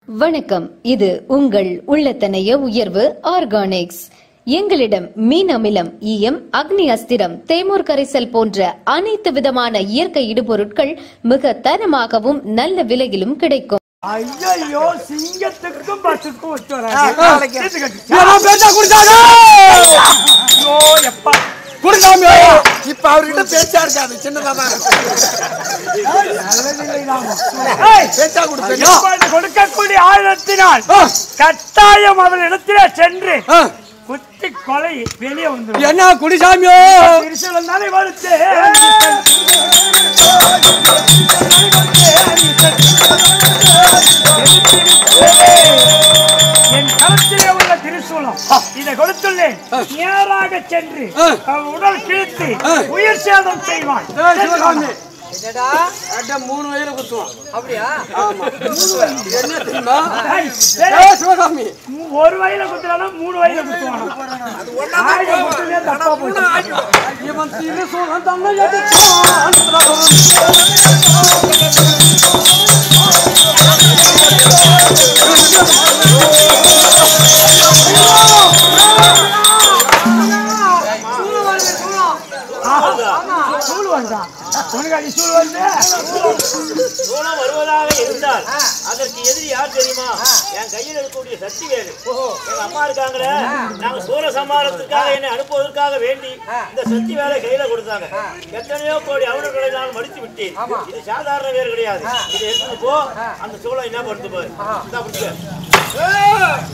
வணக்கம் இது உங்கள் உள்ளத்தனைய உயர்வு ஆர்கானிக்ஸ் எங்களிடம் மீன் அமிலம் ஈயம் அக்னி அஸ்திரம் தேமூர் கரைசல் போன்ற அனைத்து விதமான இயற்கை இடுபொருட்கள் மிக தரமாகவும் நல்ல விலையிலும் கிடைக்கும் ஐயோ சிங்கத்துக்கும் பஸ்ஸுக்கும் ஒத்து நாளைக்கு. வராது இதெல்லாம் பேச்சா குடிச்சாங்க ஐயோ எப்பா குடிக்காம இப்ப அவர்கிட்ட பேச்சா இருக்காது சின்னதா தான் இருக்கு. ஏய், பேச்சா கொடுப்பீங்க இப்பொழுது கொடுக்கக்கூடிய ஆயுதத்தினால் ஆ. கட்டாயம் அவனிடத்திலே சென்று ஆ, குத்தி கொலை வெளியே வந்துடும் என்ன குடிசாமியோ திருசூலம் தானே வருது என் களத்திலே உள்ள திருசூலம் இதை கொடுத்துள்ளேன் நேராக சென்று ஆ. அவன் உடல் கிழித்து ஆ. உயிர் சேதம் செய்வான் ஏய், சிவகாமி அட மூணு வயல குத்துவான் அப்படியா ஆமா என்ன தெரியுமா ஏய், ஏய், சிவகாமி மூ- ஒரு வயல குத்துறானா மூணு வயல குத்துவானா ஆயுதம் குத்துறதே தப்பா போச்சு இவன் திருசூலம் தன்னை எதிர்த்தான் சூழ் வந்தா உனக்கு அடி சூழ் வந்து சோழம் வருவதாக இருந்தால் அதற்கு எதிரி யார் தெரியுமா என் கையில் இருக்கக்கூடிய சக்தி வேறு எங்க அம்மா இருக்காங்களே நாங்க சோழ சமாளத்துக்காக என்னை அனுப்புவதற்காக வேண்டி இந்த சக்தி வேலை கையில கொடுத்தாங்க எத்தனையோ கோடி அவர்களை நான் மடித்து விட்டேன் இது சாதாரண வேறு கிடையாது இதை எடுத்துட்டு போ அந்த சோழம் என்ன பண்ணுது பாரு இந்தா பிடிக்க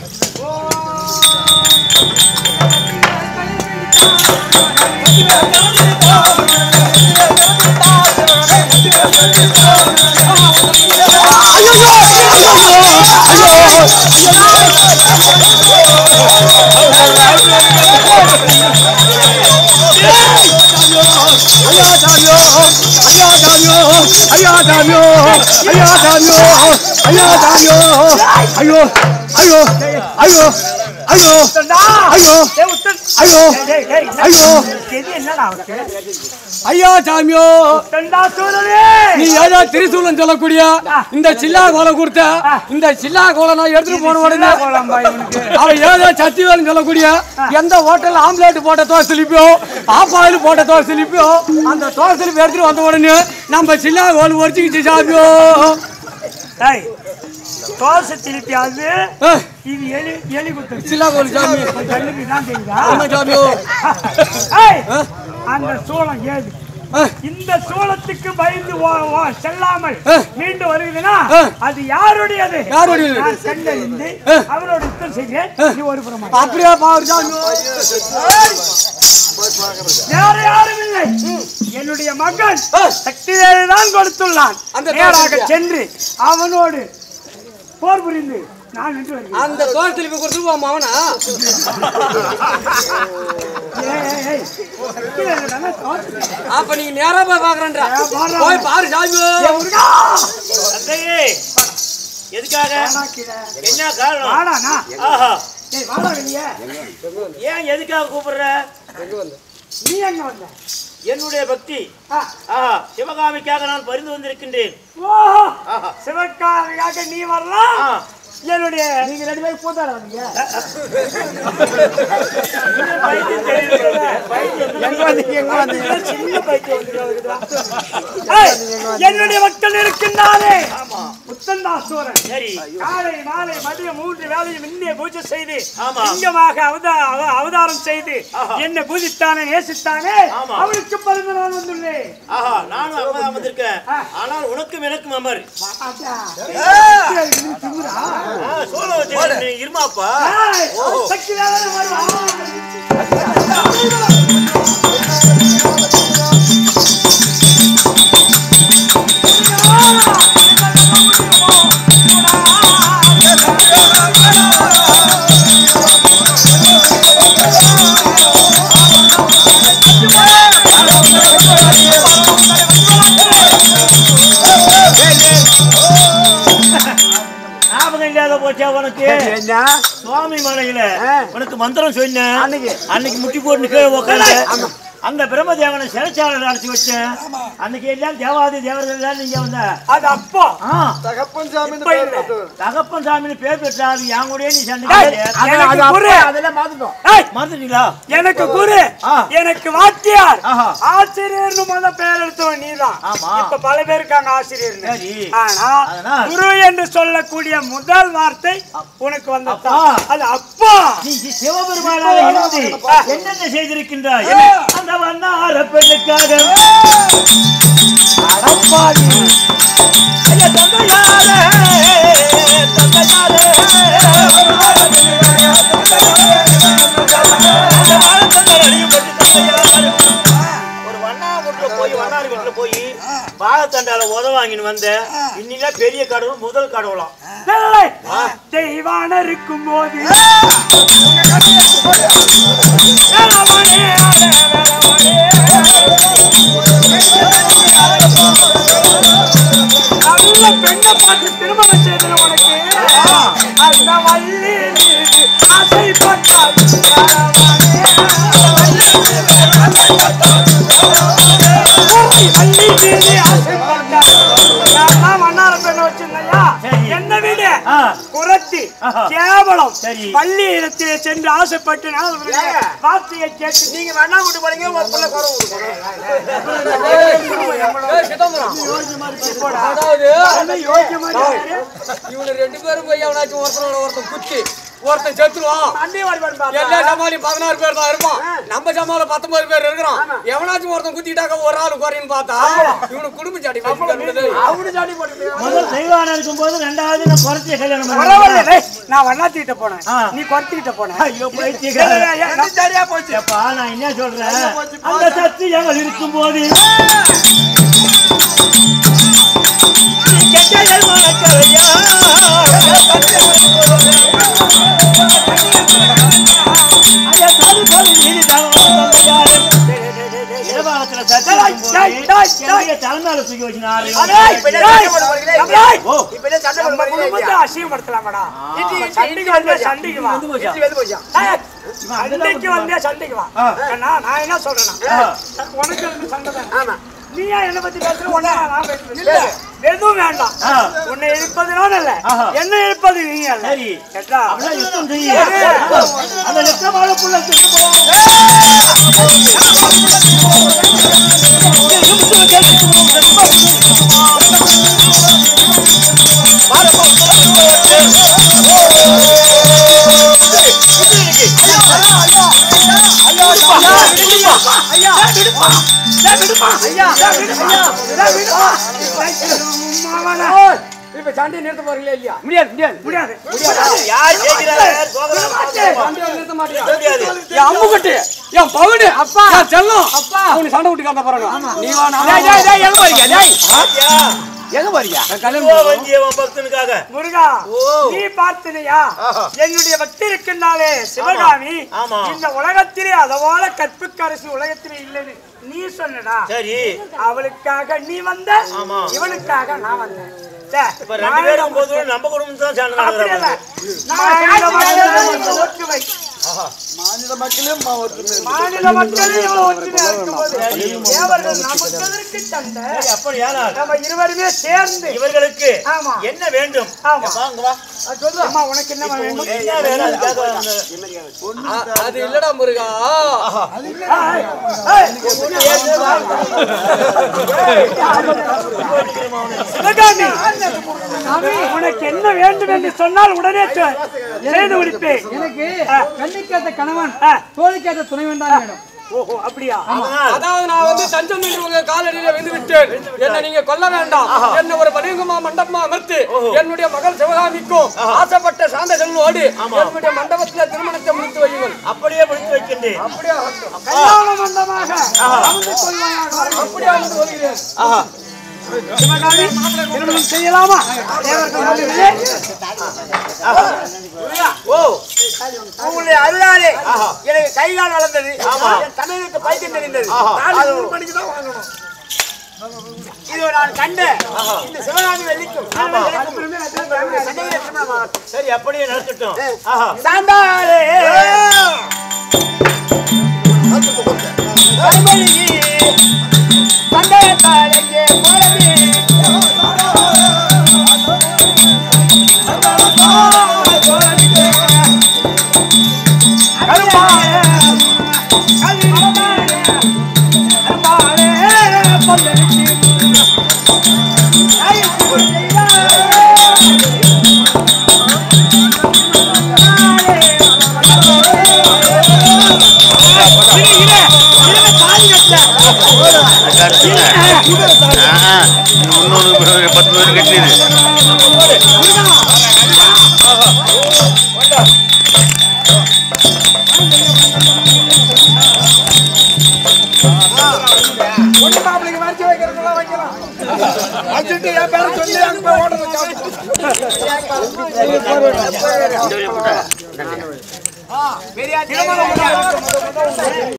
ஐயா சாமியோ ஐயா சாமியோ ஐயா சாமியோ ஐயா சாமியோ ஐயா சாமியோ ஐயோ ஐயோ ஐயோ ஐயோ உத்தண்டா. ஐயோ ஏய், உத்தன். ஐயோ டேய், டேய், என்ன- ஐயோ. இது என்னடா அவனுக்கு? ஐயா சாமியோ உத்தண்டா சூழலே. நீ ஏதோ திரிசூலம் சொல்லக்கூடிய இந்த சில்லா கோலை கொடுத்த இந்த சில்லா கோலை நான் எடுத்துட்டு போன உடனே சின்ன கோலம்பா இவனுக்கு. அவன் ஏதோ சத்திவேல்னு சொல்லக்கூடிய எந்த ஹோட்டல் ஆம்லேட் போட்ட தோசை சிலிப்பியோ ஆஃப் ஆயில் போட்ட தோசை சிலிப்பியோ அந்த தோசை சிலிப்பி எடுத்துட்டு வந்த உடனே நம்ம சில்லா கோல் ஒரிச்சுக்கிச்சு சாமியோ டேய், தோசை திருப்பி அது ஏய், இது எலி எலி குத்து சில்லா கோல் சாமி கண்ணுக்கு தான் தெரியுதா ஆமா சாமியோ ஏய், அந்த சூளம் ஏது ஏய், இந்த சூளத்துக்கு பயந்து ஓ- ஓ- செல்லாமல் ஏய். மீண்டு வருகிறதுனா ஏய். அது யாருடையது யாருடையது? நான் கண்டறிந்து ஏய். அவரோட யுத்தம் செய்கிறேன் நீ ஒரு புறமா அப்படியே பாரு சாமியோ வேற யாரும் இல்லை என்னுடைய மகன் ஏய். சக்தி தான் கொடுத்துள்ளான் அந்த நேராக தோசையா? சென்று அவனோடு போர் புரிந்து நான் நின்று வருகிறேன் அந்த தோசை சிலிப்பி கொடுத்துருவோம் அவனா ஏய், ஏய், ஏய். சக்தி வேலுதானே தோசை. அப்ப நீங்க நேரா போய் பாக்குறேன்டா பாருடா. போய் பாரு சாமியோ ஏய், முருகா! தந்தையே எதுக்காக வாடா கீழே. என்ன காரணம் வாடாண்ணா. ஆஹா ஏய், வாடா வெளியே. ஏன் எதுக்காக கூப்பிடுற நீ எங்க வந்த என்னுடைய பக்தி ஆ. ஆஹா சிவகாமிக்காக நான் பரிந்து வந்திருக்கின்றேன் ஓஹோ ஆஹா சிவக்காரியாக நீ வரலாம் ஆ. என்னுடைய நீங்க ரெண்டு பேரும் பூத்தாட வந்தீங்க பைத்தியம் தெரியுது. பைத்தியம் எங்க வந்தீங்க எங்க வந்தீங்க சின்ன பைத்தியம் என்னுடைய மக்கள் இருக்கின்றாரே ஆமா முத்தந்தாசூரன் சரி காலை மாலை மதியம் மூன்று வேலையும் இன்னே பூஜை செய்து ஆமா. லிங்கமாக அவதா அவ- அவதாரம் செய்து ஆஹா. என்னை பூஜித்தானே நேசித்தானே ஆமா. அவனுக்கு பரிந்து நான் வந்துள்ளேன் ஆஹா நானும் அம்மா அமர்ந்திருக்கேன் ஆ. ஆனால் உனக்கும் எனக்கும் அமர் அடா. இது திமிரா? ஆ, சோழ வச்சு நீ இருமாப்பா ஏய், சக்தி வேலனை வருவான். ஞாபகம் இல்லாத போச்சா உனக்கு என்ன சுவாமி மலையில ஆ. உனக்கு மந்திரம் சொன்னேன் அன்னைக்கு. அன்னைக்கு முட்டி போட்டு கீழே உட்காந்து அந்த பிரம்மதேவனை சிறைச்சாலையில் அடைச்சி வச்சேன் அன்னைக்கு எல்லாம் தேவாதி தேவர்கள் எல்லாம் நீங்க வந்த அது அப்போ ஆ, தகப்பன் சாமின்னு இப்ப பேர் இல்ல. வச்சது. தகப்பன் சாமின்னு பேர் பெற்றாரு என் கூடயே நீ டேய், சண்டை எனக்கு குரு அதெல்லாம் மாத்திட்டோம் டேய், மறந்துட்டீங்களா எனக்கு குரு ஆ. எனக்கு வாத்தியார் ஆஹா. ஆசிரியர்னு முத பெயர் எடுத்தவன் நீதான் ஆமா. இப்ப பல பேர் இருக்காங்க ஆசிரியர் சரி. ஆனா அதனால் குரு என்று சொல்லக்கூடிய முதல் வார்த்தை உனக்கு வந்ததா அப்பா. அது அப்பா நீ சி- சிவபெருமானாக இருந்து என்னென்ன செய்திருக்கின்றாய் அந்த வண்ணார பெண்ணுக்காக அப்பாடி ஐயா, தந்தையாரே, தந்தையாரே. அந்த வாழைத்தண்டை அடியும்படி தந்தையாரே. ஒரு வண்ணார் வீட்டுல போய் வண்ணார் வீட்டுல போய் வாழைத்தண்டால உத வாங்கின்னு வந்த இன்னில பெரிய கடவுள் முதல் கடவுளாம் தெய்வான இருக்கும் போது நல்ல பெண்ணை பார்த்து திருமணம் செய்தது உனக்கு அந்த வள்ளி மீது ஆசைப்பட்டால் வள்ளி மீது ஆசைப்பட்டால் நான் தான் வண்ணார பெண்ணை வச்சிருந்தையா சரி. என்ன வீடு ஆ. குரத்தி ஆஹா. கேவலம் சரி. பள்ளி இடத்திலே சென்று ஆசைப்பட்டு நான் அவருடைய வார்த்தையை கேட்டு நீங்க வேணா விட்டு போறீங்க உங்க புள்ள குறை அதாவது யோக்கியமா இருக்காரு. இவங்க ரெண்டு பேரும் போய் எவனாச்சும் ஒருத்தனோட ஒருத்தன் குத்தி ஒருத்தன் செத்துருவான் அண்டி வாலிபால் பாப்பா. எல்லா சமாளியும் பதினாறு பேர் தான் இருப்பான் நம்ம சமாள பத்தொன்பது பேர் இருக்கிறோம் எவனாச்சும் ஒருத்தன் குத்திட்டாக்க ஒரு ஆள் குறைன்னு பார்த்தா இவனுக்கு குடும்ப சாட்டி அவனு ஜாடி போட்டுட்டு. முதல் தெய்வான இருக்கும்போது ரெண்டாவது நான் குறைச்சிய கல்யாணம் பரவாயில்ல, பண்ணேன் டேய். நான் வண்ணாத்திட்ட போனேன் ஆ. நீ குறைச்சிக்கிட்ட போன ஐயோ பைத்தியக்காரன். சரியா போச்சு எப்பா நான் என்ன சொல்றேன் அந்த சத்தியங்கள் இருக்கும்போது நீ கெட்டதை மறக்கலையா? ஐயா, தரு, தரு, நீதி தரும், தந்தையாரே. இடபாகத்துல சத்தியம் டேய், இருக்கும்போது டேய், டேய். என்னைய தலைமையில தூக்கி வச்சுனாரு. டேய், இப்ப என்ன டேய், சண்டை போட போறீங்களே? டேய். ஓ, இப்ப என்ன சண்டை நம்ம போட போறீங்க குடும்பத்தை அசிங்கப்படுத்தலாமாடா இடி, நம்ம இடி, சண்டைக்கு வந்தா சண்டைக்கு வா வந்து போச்சா? இடி வந்து போச்சா டேய், சண்டைக்கு வந்தா சண்டைக்கு வா ஆ. அண்ணா, நான் என்ன சொல்றேன்னா ஆ. உனக்கு எனக்கு சண்டை தான் ஆமா நீ ஏன் என்ன பத்தி பேசுற உன்னை நான் பேசுறேன் எதுவும் வேண்டாம் ஆ. உன்னை இழுப்பது நான் அல்ல ஆஹா. என்ன இழுப்பது நீ அல்ல சரி. கேட்டா அப்படின்னா யுத்தம் செய்ய. அந்த லட்சமான புள்ள திரும்பவும் இப்ப சண்டையை நிறுத்த போறீங்களா இல்லையா முடியாது முடியாது முடியாது யார் ஜெயிக்கிறாங்க? சோதனை சண்டையை நிறுத்த மாட்டியா முடியாது. என் அம்முக்குட்டி என் பவுனு அப்பா என் செல்லம் அப்பா அவனு சண்டை விட்டு காட்ட போறாங்க நீ வா நான் டேய், டேய், டேய், எங்க போறீங்க டேய் பாத்தியா? எங்க போறீங்க ஓ, வஞ்சியவன் பக்தனுக்காக முருகா ஓ. நீ பார்த்தினையா என்னுடைய பக்தி இருக்கின்றாலே சிவகாமி ஆமா. இந்த உலகத்திலே அதவால கற்புக்கரசு உலகத்திலே இல்லைன்னு நீ சொன்னடா சரி அவளுக்காக நீ வந்த ஆமா. இவனுக்காக நான் வந்தேன் சே, இப்ப ரெண்டு பேரும் போது நம்ம குடும்பம் தான் சேர்ந்து அப்படி அல்ல. நடக்கிறாங்க மாநில மக்களில் இந்த ஒற்றுமை. மாநில மக்களே மா ஒற்றுமை மாநில மக்களில் இவ்வளவு ஒற்றுமையா இருக்கும்போது தேவர்கள் நமக்கு எதற்கு சண்டை? சரி, அப்படி யாரால் நம்ம இருவருமே சேர்ந்து இவர்களுக்கு ஆமா. என்ன வேண்டும் ஆமா. எப்பா, இங்க வா. அம்மா உனக்கு என்ன வேண்டும் என்ன வேணும் அதுக்காக வந்து- அது இல்லடா முருகா ஏய், ஏய், சிவகாமி உனக்கு என்ன வேண்டும் என்று சொன்னால் உடனே சொல். செய்து முடிப்பேன் எனக்கு ஆ. கண்ணுக்கேத்த கணவன் ஆ. தோழிக்கேத்த துணைவன் தான் வேணும் ஓஹோ அப்படியா அதனால் அதாவது நான் வந்து தஞ்சம் என்று உங்க காலடியில விழுந்து விட்டேன் என்ன நீங்க கொல்ல வேண்டாம் என்ன ஒரு பலிங்குமா மண்டபமா அமர்த்து என்னுடைய மகள் சிவகாமிக்கும் ஆசைப்பட்ட சாந்த செல்வோடு என்னுடைய மண்டபத்துல திருமணத்தை முடித்து வையுங்கள் அப்படியே முடித்து வைக்கின்றேன் கல்யாண மண்டமாக அமர்ந்து கொள்வாயாக. அப்படியே வந்து வருகிறேன் சிவகாமி திருமணம் செய்யலாமா தேவர்கள் சொல்லுகிறேன். ஓ உங்களுடைய அருளாலே எனக்கு கை கால் வளர்ந்தது என் தலைவருக்கு பைத்தியம் தெரிந்தது நாலு நூறு மணிக்கு தான் வாங்கணும் இது நான் கண்ட இந்த சிவகாமி வெள்ளிக்கும் சண்டையில திருமணம் ஆகட்டும். சரி அப்படியே நடக்கட்டும் ஆஹா சாந்தாரே கண்மொழி சந்தேகத்தால் எங்கே போறது முன்னூறு பத்து பேர் கட்டினது பொண்ணு மாப்பிள்ளைக்கு மறைச்சு வைக்கிறதெல்லாம் வைக்கலாம் வச்சுட்டு என் பேரை சொல்லி அங்க போய் ஓடுறது பெரியார்